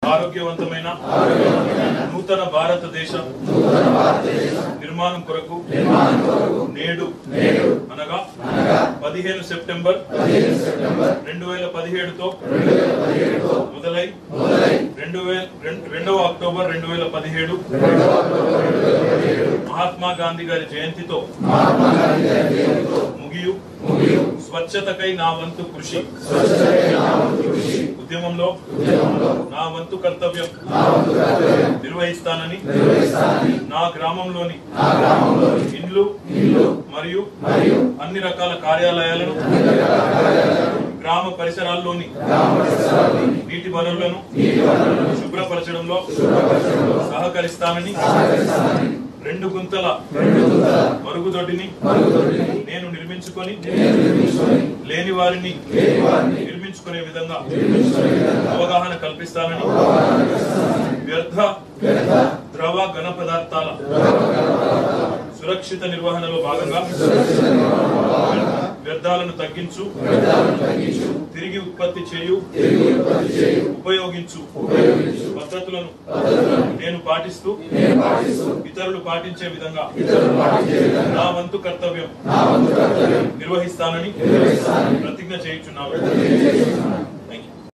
ఆరోగ్యవంతమైన నూతన భారతదేశ నిర్మాణం కొరకు నేడు అనగా పదిహేను సెప్టెంబర్ రెండు వేల పదిహేడుతో మొదలై రెండు వేల రెండవ అక్టోబర్ రెండు వేల పదిహేడు మహాత్మా గాంధీ గారి జయంతితో ముగియు స్వచ్ఛతకై నా వంతు కృషి ఉద్యమంలో నా వంతు కర్తవ్యం నిర్వహిస్తానని నా గ్రామంలోని ఇండ్లు మరియు అన్ని రకాల కార్యాలయాలను గ్రామ పరిసరాల్లోని నీటి వనరులను శుభ్రపరచడంలో సహకరిస్తానని రెండు గుంతల మరుగుదొడ్డిని నేను నిర్మించుకొని లేని వారిని నిర్మించుకునే విధంగా అవగాహన కల్పిస్తానని వ్యర్థ ద్రవ ఘన పదార్థాల సురక్షిత నిర్వహణలో భాగంగా వ్యర్థాలను తగ్గించు తిరిగి ఉత్పత్తి చేయు ఉపయోగించు పద్ధతులను నేను పాటిస్తూ ఇతరులు పాటించే విధంగా నా వంతు కర్తవ్యం నిర్వహిస్తానని ప్రతిజ్ఞ చేయించున్నాను